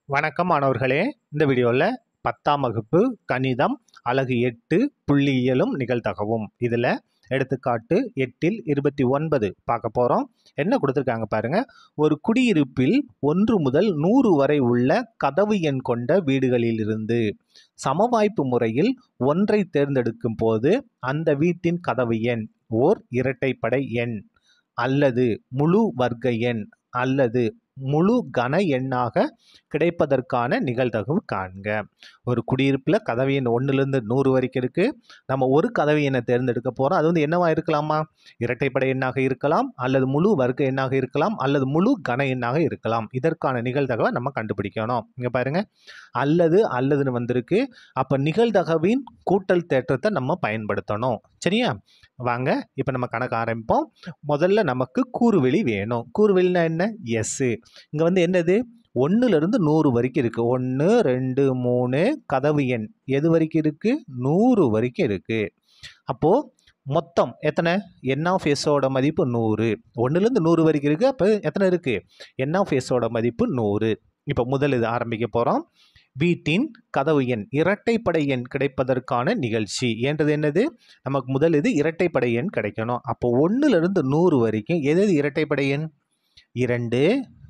வணக்கம் மாணவர்களே இந்த வீடியோவில் பத்தாம் வகுப்பு கணிதம் அலகு எட்டு புள்ளியியலும் நிகழ்தகவும் இதில் எடுத்துக்காட்டு எட்டில் இருபத்தி ஒன்பது பார்க்க போகிறோம் என்ன கொடுத்துருக்காங்க பாருங்க ஒரு குடியிருப்பில் ஒன்று முதல் நூறு வரை உள்ள கதவு எண் கொண்ட வீடுகளிலிருந்து சமவாய்ப்பு முறையில் ஒன்றை தேர்ந்தெடுக்கும் போது அந்த வீட்டின் கதவு எண் ஓர் இரட்டைப்படை எண் அல்லது முழு வர்க்க எண் அல்லது முழு கன எண்ணாக கிடைப்பதற்கான நிகழ்தகவு காண்க ஒரு குடியிருப்பில் கதவு எண் ஒன்றுலேருந்து நூறு வரைக்கும் இருக்குது நம்ம ஒரு கதவு எண்ணை தேர்ந்தெடுக்க போகிறோம் அது வந்து என்னவா இருக்கலாமா இரட்டைப்படை எண்ணாக இருக்கலாம் அல்லது முழு வர்க்க எண்ணாக இருக்கலாம் அல்லது முழு கன எண்ணாக இருக்கலாம் இதற்கான நிகழ்தகவை நம்ம கண்டுபிடிக்கணும் இங்கே பாருங்க அல்லது அல்லதுன்னு வந்திருக்கு அப்போ நிகழ்தகவின் கூட்டல் தேற்றத்தை நம்ம பயன்படுத்தணும் சரியா வாங்க இப்போ நம்ம கணக்கு ஆரம்பிப்போம் முதல்ல நமக்கு கூறுவெளி வேணும் கூறுவெளினா என்ன எஸ்ஸு இங்கே வந்து என்னது ஒன்றுலேருந்து நூறு வரைக்கும் இருக்குது ஒன்று ரெண்டு மூணு கதவு எண் எது வரைக்கும் இருக்குது நூறு வரைக்கும் இருக்குது அப்போது மொத்தம் எத்தனை என் ஆஃப் எஸ்ஸோட மதிப்பு நூறு ஒன்றுலேருந்து நூறு வரைக்கும் இருக்குது அப்போ எத்தனை இருக்குது என் ஆஃப் எஸ்ஸோட மதிப்பு நூறு இப்போ முதல் இது ஆரம்பிக்க போகிறோம் வீட்டின் கதவு எண் இரட்டைப்படை எண் கிடைப்பதற்கான நிகழ்ச்சி என்றது என்னது நமக்கு முதல் இது இரட்டைப்படை எண் கிடைக்கணும் அப்போ ஒன்றுலேருந்து நூறு வரைக்கும் எது எது இரட்டைப்படை எண் இரண்டு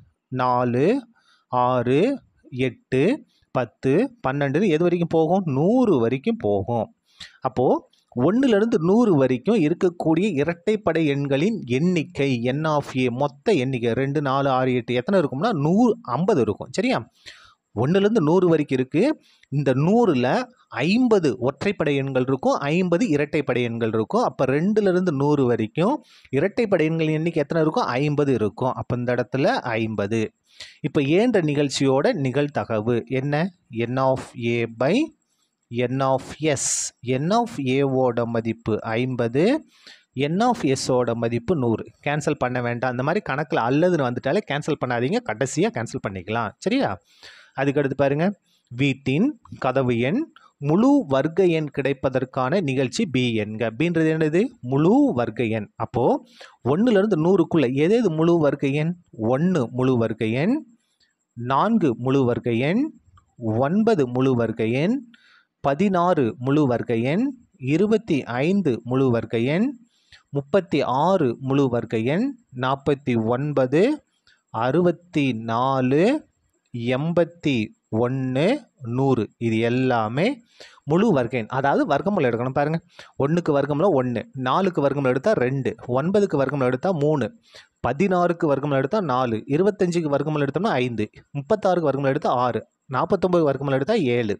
நாலு ஆறு எட்டு பத்து பன்னெண்டு எது வரைக்கும் போகும் நூறு வரைக்கும் போகும் அப்போது ஒன்றுலேருந்து நூறு வரைக்கும் இருக்கக்கூடிய இரட்டைப்படை எண்களின் எண்ணிக்கை என் ஆஃப் ஏ மொத்த எண்ணிக்கை ரெண்டு நாலு ஆறு எட்டு எத்தனை இருக்கும்னா நூறு ஐம்பது இருக்கும் சரியா ஒன்றுலேருந்து நூறு வரைக்கும் இருக்குது இந்த நூறில் ஐம்பது ஒற்றைப்படை எண்கள் இருக்கும் ஐம்பது இரட்டைப்படை எண்கள் இருக்கும் அப்போ ரெண்டுலேருந்து நூறு வரைக்கும் இரட்டைப்படை எண்கள் எண்ணிக்கை எத்தனை இருக்கும் ஐம்பது இருக்கும் அப்போ இந்த இடத்துல ஐம்பது இப்போ ஏன்ற நிகழ்ச்சியோட நிகழ்தகவு என்ன N of A by N of S N of ஏவோட மதிப்பு ஐம்பது என் ஆஃப் எஸ்ஸோட மதிப்பு நூறு கேன்சல் பண்ண வேண்டாம் அந்த மாதிரி கணக்கில் அல்லதுன்னு வந்துட்டாலே கேன்சல் பண்ணாதீங்க கடைசியாக கேன்சல் பண்ணிக்கலாம் சரியா அதுக்கடுத்து பாருங்க வீட்டின் கதவு எண் முழு வர்க்க எண் கிடைப்பதற்கான நிகழ்ச்சி பி என்க பின்றது என்னது முழு வர்க்க எண் அப்போது ஒன்றுலேருந்து நூறுக்குள்ளே எது எது முழு வர்க்க எண் ஒன்று முழு வர்க்க எண் நான்கு முழு வர்க்க எண் ஒன்பது முழு வர்க்க எண் பதினாறு முழு வர்க்க எண் இருபத்தி ஐந்து முழு வர்க்க எண் முப்பத்தி ஆறு முழு வர்க்க எண் நாற்பத்தி ஒன்பது அறுபத்தி நாலு எண்பத்தி ஒன்று நூறு இது எல்லாமே முழு வர்க்க எண் அதாவது வர்க்கமுள்ள எடுக்கணும் பாருங்கள் ஒன்றுக்கு வர்க்கமுள்ள ஒன்று நாலுக்கு வர்க்கமுள்ள எடுத்தால் ரெண்டு ஒன்பதுக்கு வர்க்கமுள்ள எடுத்தால் மூணு பதினாறுக்கு வர்க்கமுள்ள எடுத்தால் நாலு இருபத்தஞ்சுக்கு வர்க்கமுள்ள எடுத்தோம்னா ஐந்து முப்பத்தாறுக்கு வர்க்கமுள்ள எடுத்தால் ஆறு நாற்பத்தொம்பது வர்க்கமுள்ள எடுத்தால் ஏழு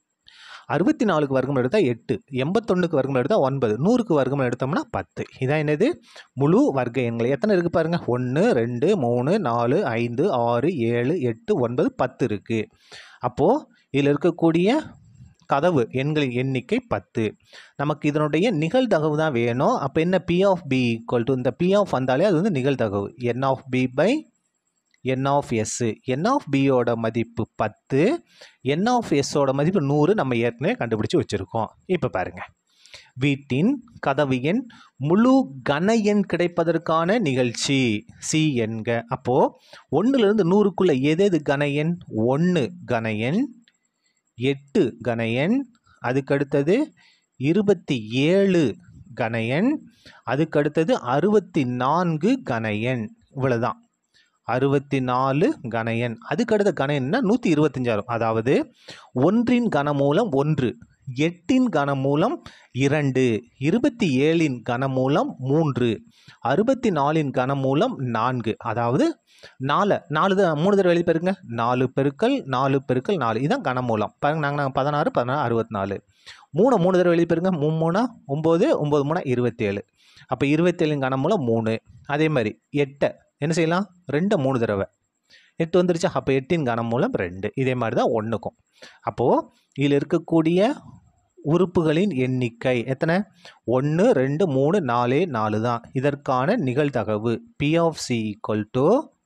அறுபத்தி நாலுக்கு வர்க்கம் எடுத்தால் எட்டு எண்பத்தொன்னுக்கு வர்க்கம் எடுத்தால் ஒன்பது நூறுக்கு வர்க்கம் எடுத்தோம்னா பத்து இதான் என்னது முழு வர்க்க எண்கள் எத்தனை இருக்குது பாருங்கள் ஒன்று ரெண்டு மூணு நாலு ஐந்து ஆறு ஏழு எட்டு ஒன்பது பத்து இருக்குது அப்போது இதில் இருக்கக்கூடிய கதவு எண்களின் எண்ணிக்கை பத்து நமக்கு இதனுடைய நிகழ்தகவு தான் வேணும் அப்போ என்ன P of B equal to இந்த பி ஆஃப் வந்தாலே அது வந்து நிகழ்தகவு N of B by N of S N of பியோட மதிப்பு பத்து என் ஆஃப் எஸ்ஸோட மதிப்பு நூறு நம்ம ஏற்கனவே கண்டுபிடிச்சி வச்சுருக்கோம் இப்போ பாருங்கள் வீட்டின் கதவு எண் முழு கன எண் கிடைப்பதற்கான நிகழ்ச்சி சி என்க அப்போது ஒன்றுலேருந்து நூறுக்குள்ளே எது எது கன எண் ஒன்று கன எண் எட்டு கன எண் அதுக்கடுத்தது இருபத்தி ஏழு கன எண் அதுக்கடுத்தது அறுபத்தி நான்கு கன எண் இவ்வளோதான் அறுபத்தி நாலு கன எண் அதுக்கடுத்த கன எண்ணா நூற்றி இருபத்தஞ்சாயிரம் அதாவது ஒன்றின் கனமூலம் ஒன்று எட்டின் கனமூலம் இரண்டு இருபத்தி ஏழின் கனமூலம் மூன்று அறுபத்தி நாலின் கனமூலம் நான்கு அதாவது நாலு நாலு தான் மூணு தடவை எழுதி பெருங்க நாலு பெருக்கல் நாலு பெருக்கல் நாலு இதுதான் கனமூலம் பாருங்க நாங்கள் நாங்கள் பதினாறு பதினாறு அறுபத்தி நாலு மூணு மூணு தடவை எழுதி பெருங்க மூணு மூணா ஒம்பது ஒம்பது மூணா இருபத்தேழு அப்போ இருபத்தேழின் கனமூலம் மூணு அதே மாதிரி எட்டை என்ன செய்யலாம் ரெண்டு மூணு தடவை எட்டு வந்துருச்சா அப்போ எட்டின் கனம் மூலம் ரெண்டு இதே மாதிரி தான் ஒன்றுக்கும் அப்போது இதில் இருக்கக்கூடிய உறுப்புகளின் எண்ணிக்கை எத்தனை ஒன்று ரெண்டு மூணு நாலு நாலு தான் இதற்கான நிகழ்தகவு P of C equal to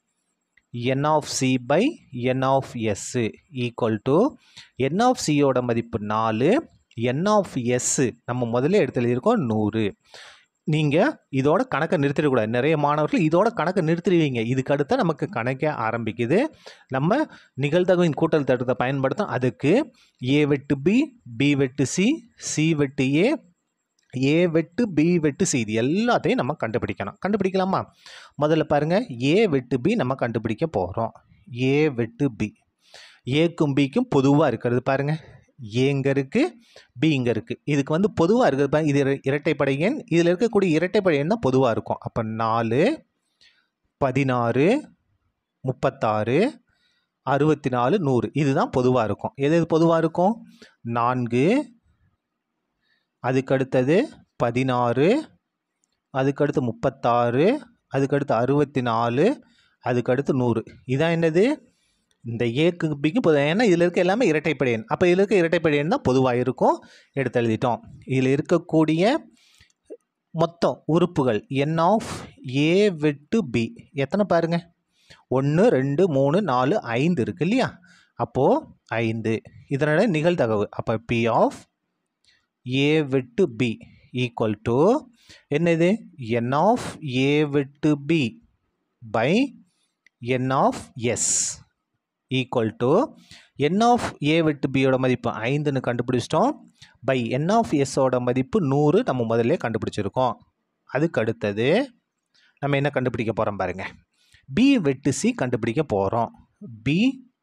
N of C by N of S equal to N of சியோட மதிப்பு நாலு என் ஆஃப் எஸ்ஸு நம்ம முதல்ல எடுத்து எழுதியிருக்கோம் நூறு நீங்கள் இதோட கணக்கை நிறுத்திடக்கூடாது நிறைய மாணவர்கள் இதோட கணக்கை நிறுத்திடுவீங்க இதுக்கு அடுத்த நமக்கு கணக்கே ஆரம்பிக்குது நம்ம நிகழ்தகவின் கூட்டல் தேற்றத்தை பயன்படுத்தும் அதுக்கு ஏ வெட்டு பி பி வெட்டு சி சி வெட்டு ஏ ஏ வெட்டு பி வெட்டு சி இது எல்லாத்தையும் நம்ம கண்டுபிடிக்கணும் கண்டுபிடிக்கலாமா முதல்ல பாருங்கள் ஏ வெட்டு பி நம்ம கண்டுபிடிக்க போகிறோம் ஏ வெட்டு பி ஏக்கும் பிக்கும் பொதுவாக இருக்கிறது பாருங்கள் ஏ இங்கே இருக்குது பி இங்கே இருக்குது இதுக்கு வந்து பொதுவாக இருக்கிறது பாருங்க இது இர- இரட்டைப்படை எண் இதில் இருக்கக்கூடிய இரட்டைப்படை எண் தான் பொதுவாக இருக்கும் அப்போ நாலு பதினாறு முப்பத்தாறு அறுபத்தி நாலு நூறு இதுதான் பொதுவாக இருக்கும் எது எது பொதுவாக இருக்கும் நான்கு அதுக்கடுத்தது பதினாறு அதுக்கடுத்து முப்பத்தாறு அதுக்கடுத்து அறுபத்தி நாலு அதுக்கடுத்து நூறு இதான் என்னது இந்த ஏக்கு பிக்கு பொது ஏன்னா இதில் இருக்க எல்லாமே இரட்டைப்படை எண் அப்போ இதில் இருக்க இரட்டைப்படை எண் தான் பொதுவாக இருக்கும் எடுத்து எழுதிட்டோம் இதில் இருக்கக்கூடிய மொத்தம் உறுப்புகள் என் ஆஃப் ஏ வெட்டு பி எத்தனை பாருங்க ஒன்று ரெண்டு மூணு நாலு ஐந்து இருக்கு இல்லையா அப்போது ஐந்து இதனோட நிகழ்தகவு அப்போ பி ஆஃப் ஏ வெட்டு பி ஈக்குவல் டு என்னது என் ஆஃப் ஏ வெட்டு B by N of S equal to N of A வெட்டு பியோட மதிப்பு ஐந்துன்னு கண்டுபிடிச்சிட்டோம் பை என் ஆஃப் எஸ்ஸோட மதிப்பு நூறு நம்ம முதல்ல கண்டுபிடிச்சிருக்கோம் அதுக்கு அடுத்தது நம்ம என்ன கண்டுபிடிக்க போகிறோம் பாருங்க பி வெட்டு சி கண்டுபிடிக்க போகிறோம் பி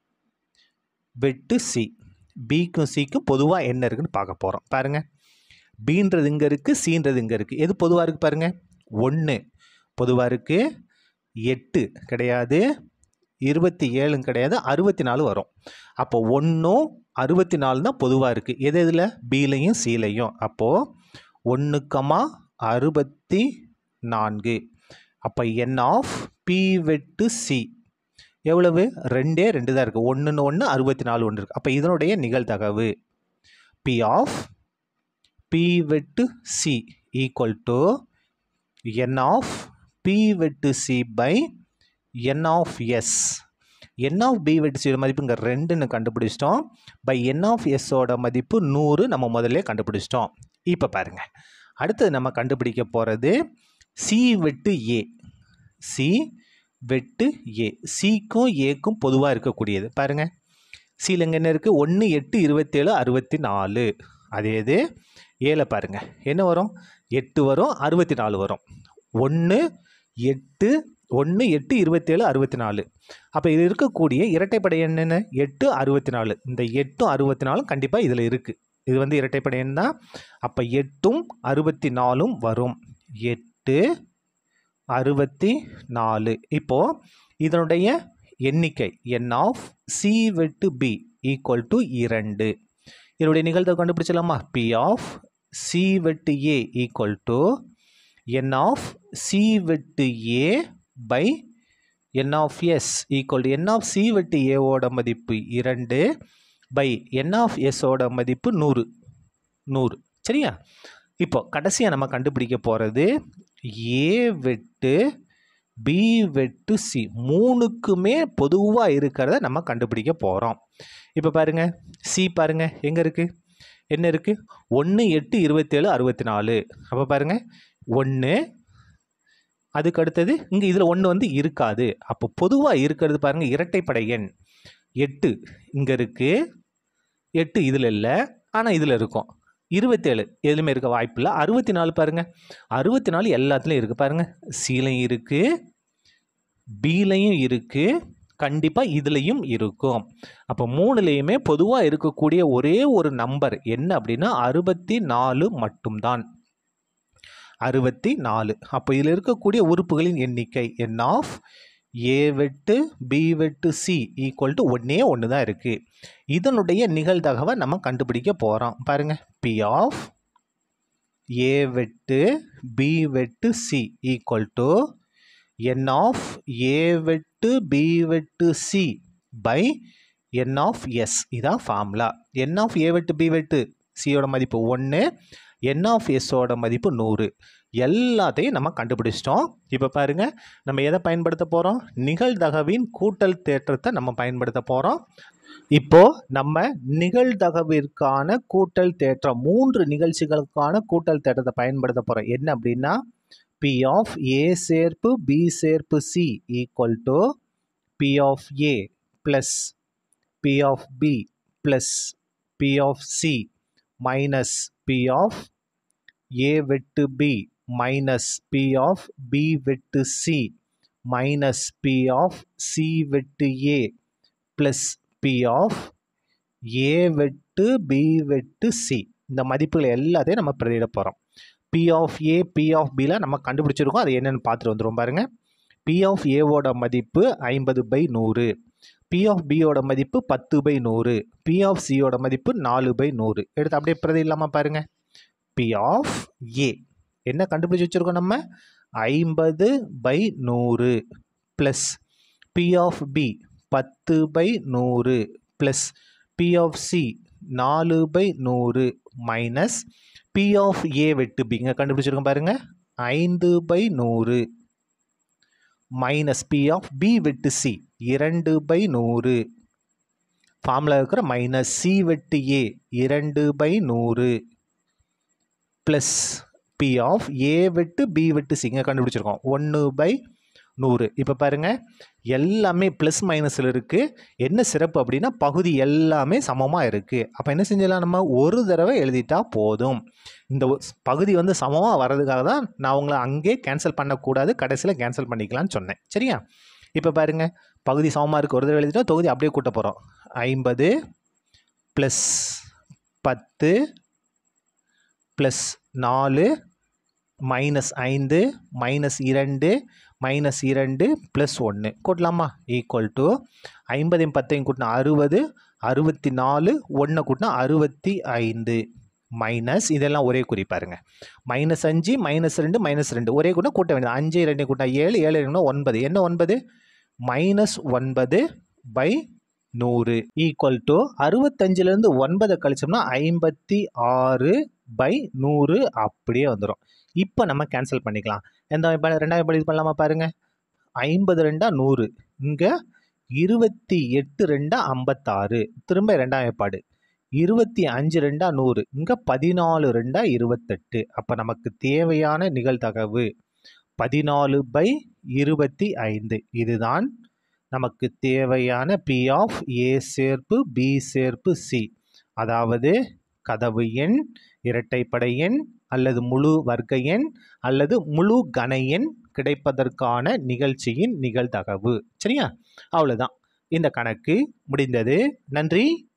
வெட்டு சி பிக்கும் சிக்கும் பொதுவாக என்ன இருக்குன்னு பார்க்க போகிறோம் பாருங்க பீன்றது இங்கே இருக்குது சீன்றது இங்கே இருக்குது எது பொதுவாக இருக்குது பாருங்க ஒன்று பொதுவாக இருக்குது எட்டு கிடையாது இருபத்தி ஏழும் கிடையாது அறுபத்தி நாலு வரும் அப்போ ஒன்றும் அறுபத்தி நாலு தான் பொதுவாக இருக்குது எது எதில் பிலையும் சிலையும் அப்போது ஒன்றுக்கமா அறுபத்தி நான்கு அப்போ என் ஆஃப் பி வெட்டு சி எவ்வளவு ரெண்டே ரெண்டு தான் இருக்குது ஒன்றுன்னு ஒன்று அறுபத்தி நாலு ஒன்று இருக்குது அப்போ இதனுடைய நிகழ்தகவு பி ஆஃப் பி வெட்டு C equal to N of B வெட்டு C by N of S N of B வெட்டு சியோட மதிப்பு இங்கே ரெண்டுன்னு கண்டுபிடிச்சிட்டோம் பை என் ஆஃப் எஸ்ஸோட மதிப்பு நூறு நம்ம முதல்ல கண்டுபிடிச்சிட்டோம் இப்போ பாருங்க அடுத்தது நம்ம கண்டுபிடிக்க போகிறது சி வெட்டு ஏ சி வெட்டு ஏ சிக்கும் ஏக்கும் பொதுவாக இருக்கக்கூடியது பாருங்க சியில் இங்கே என்ன இருக்குது ஒன்று எட்டு இருபத்தேழு அறுபத்தி நாலு அதே இது ஏழை பாருங்க என்ன வரும் எட்டு வரும் அறுபத்தி நாலு வரும் ஒன்று எட்டு ஒன்று எட்டு இருபத்தேழு அறுபத்தி நாலு அப்போ இது இருக்கக்கூடிய இரட்டைப்படை எண் என்ன எட்டு அறுபத்தி நாலு இந்த எட்டும் அறுபத்தி நாலும் கண்டிப்பாக இதில் இருக்குது இது வந்து இரட்டைப்படை எண் தான் அப்போ எட்டும் அறுபத்தி நாலும் வரும் எட்டு அறுபத்தி நாலு இப்போது இதனுடைய எண்ணிக்கை என் ஆஃப் சி வெட்டு பி ஈக்குவல் டு இரண்டு இதனுடைய நிகழ்தகவு கண்டுபிடிச்சலாமா பி ஆஃப் சி வெட்டு A equal to N of C வெட்டு A by N of S equal to N of C வெட்டு ஏவோட மதிப்பு இரண்டு பை என் ஆஃப் எஸ்ஸோட மதிப்பு நூறு நூறு சரியா இப்போ கடைசியாக நம்ம கண்டுபிடிக்க போகிறது ஏ வெட்டு பி வெட்டு சி மூணுக்குமே பொதுவாக இருக்கிறத நம்ம கண்டுபிடிக்க போகிறோம் இப்போ பாருங்க சி பாருங்க எங்கே இருக்குது என்ன இருக்குது ஒன்று எட்டு இருபத்தேழு அறுபத்தி நாலு அப்போ பாருங்க ஒன்று அதுக்கு அடுத்தது இங்கே இதில் ஒன்று வந்து இருக்காது அப்போ பொதுவாக இருக்கிறது பாருங்க இரட்டைப்படை எண் எட்டு இங்கே இருக்குது எட்டு இதில் இல்லை ஆனால் இதில் இருக்கும் இருபத்தேழு எதுலையுமே இருக்க வாய்ப்பில்லை அறுபத்தி நாலு பாருங்க அறுபத்தி நாலு எல்லாத்துலேயும் இருக்குது பாருங்க சிலையும் இருக்குது பிலையும் இருக்குது கண்டிப்பாக இதுலேயும் இருக்கும் அப்போ மூணுலேயுமே பொதுவாக இருக்கக்கூடிய ஒரே ஒரு நம்பர் என்ன அப்படின்னா அறுபத்தி நாலு மட்டும்தான் அறுபத்தி நாலு அப்போ இதில் இருக்கக்கூடிய உறுப்புகளின் எண்ணிக்கை என் ஆஃப் ஏ வெட்டு பி வெட்டு சி ஈக்குவல் டு ஒன்றே ஒன்று தான் இருக்குது இதனுடைய நிகழ்தகவை நம்ம கண்டுபிடிக்க போகிறோம் பாருங்க பி ஆஃப் ஏ வெட்டு பி வெட்டு C equal to N of A வெட்டு பி வெட்டு C by N of S இதான் ஃபார்முலா என் ஆஃப் ஏ வெட்டு பி வெட்டு சியோட மதிப்பு ஒன்று என் ஆஃப் எஸ்ஸோட மதிப்பு நூறு எல்லாத்தையும் நம்ம கண்டுபிடிச்சிட்டோம் இப்போ பாருங்க நம்ம எதை பயன்படுத்த போகிறோம் நிகழ்தகவின் கூட்டல் தேற்றத்தை நம்ம பயன்படுத்த போகிறோம் இப்போ நம்ம நிகழ்தகவிற்கான கூட்டல் தேற்றம் மூன்று நிகழ்ச்சிகளுக்கான கூட்டல் தேற்றத்தை பயன்படுத்த போகிறோம் என்ன அப்படின்னா பி ஆஃப் ஏ சேர்ப்பு பி சேர்ப்பு C equal to P of A plus P of B plus P of C minus P of A வெட்டு B minus P of B வெட்டு C minus P of C வெட்டு A plus P of A வெட்டு B வெட்டு C இந்த மதிப்புகள் எல்லாத்தையும் நம்ம பிரதியிட போகிறோம் P of A P of பியில் நம்ம கண்டுபிடிச்சிருக்கோம் அது என்னென்னு பார்த்துட்டு வந்துடும் பாருங்க பி ஆஃப் ஏவோட மதிப்பு ஐம்பது பை நூறு பி ஆஃப் பியோட மதிப்பு பத்து பை நூறு பி ஆஃப் சியோட மதிப்பு நாலு பை நூறு எடுத்து அப்படியே பிரதி இல்லாமல் பாருங்க பி ஆஃப் ஏ என்ன கண்டுபிடிச்சி வச்சுருக்கோம் நம்ம ஐம்பது பை நூறு ப்ளஸ் பி ஆஃப் பி பத்து பை நூறு ப்ளஸ் பி ஆஃப் சி நாலு பை நூறு மைனஸ் பி ஆஃப் ஏ வெட்டு பி இங்கே கண்டுபிடிச்சிருக்கோம் பாருங்க ஐந்து பை நூறு மைனஸ் பி ஆஃப் பி வெட்டு சி இரண்டு பை நூறு ஃபார்மில் இருக்கிற மைனஸ் சி வெட்டு ஏ இரண்டு பை நூறு ப்ளஸ் பி ஆஃப் ஏ வெட்டு பி வெட்டு சி இங்கே கண்டுபிடிச்சிருக்கோம் ஒன்று பை நூறு இப்போ பாருங்கள் எல்லாமே ப்ளஸ் மைனஸில் இருக்குது என்ன சிறப்பு அப்படின்னா பகுதி எல்லாமே சமமாக இருக்குது அப்போ என்ன செஞ்சிடலாம் நம்ம ஒரு தடவை எழுதிட்டா போதும் இந்த ஒ- பகுதி வந்து சமமாக வர்றதுக்காக தான் நான் உங்களை அங்கே கேன்சல் பண்ணக்கூடாது கடைசியில் கேன்சல் பண்ணிக்கலாம்னு சொன்னேன் சரியா இப்போ பாருங்கள் பகுதி சமமாக இருக்குது ஒரு தடவை எழுதிட்டா தொகுதி அப்படியே கூட்ட போகிறோம் ஐம்பது ப்ளஸ் பத்து ப்ளஸ் நாலு மைனஸ் ஐந்து மைனஸ் இரண்டு மைனஸ் இரண்டு ப்ளஸ் ஒன்று கூட்டலாமா ஈக்குவல் டு ஐம்பதையும் பத்தையும் கூட்டினா அறுபது அறுபத்தி நாலு ஒன்றை கூட்டினா அறுபத்தி ஐந்து மைனஸ் இதெல்லாம் ஒரே குறி பாருங்க மைனஸ் அஞ்சு மைனஸ் ரெண்டு மைனஸ் ரெண்டு ஒரே கூட்டினா கூட்ட வேண்டியது அஞ்சு ரெண்டு கூட்டினா ஏழு ஏழு ரெண்டு ஒன்பது என்ன ஒன்பது மைனஸ் ஒன்பது பை நூறு ஈக்குவல் டு அறுபத்தஞ்சிலேருந்து ஒன்பதை கழிச்சோம்னா ஐம்பத்தி ஆறு பை நூறு அப்படியே வந்துடும் இப்போ நம்ம கேன்சல் பண்ணிக்கலாம் எந்த இப்போ ரெண்டாயிரம் படி பண்ணலாமா பாருங்க ஐம்பது ரெண்டா நூறு இங்கே இருபத்தி எட்டு ரெண்டா ஐம்பத்தாறு திரும்ப ரெண்டாம் ஏற்பாடு இருபத்தி அஞ்சு ரெண்டா நூறு இங்கே பதினாலு ரெண்டா இருபத்தெட்டு அப்போ நமக்கு தேவையான நிகழ்தகவு பதினாலு பை இருபத்தி ஐந்து இதுதான் நமக்கு தேவையான பி ஆஃப் ஏ சேர்ப்பு பி சேர்ப்பு சி அதாவது கதவு எண் இரட்டைப்படை எண் அல்லது முழு வர்க்க எண் அல்லது முழு கன எண் கிடைப்பதற்கான நிகழ்ச்சியின் நிகழ்தகவு சரியா அவ்வளோதான் இந்த கணக்கு முடிந்தது நன்றி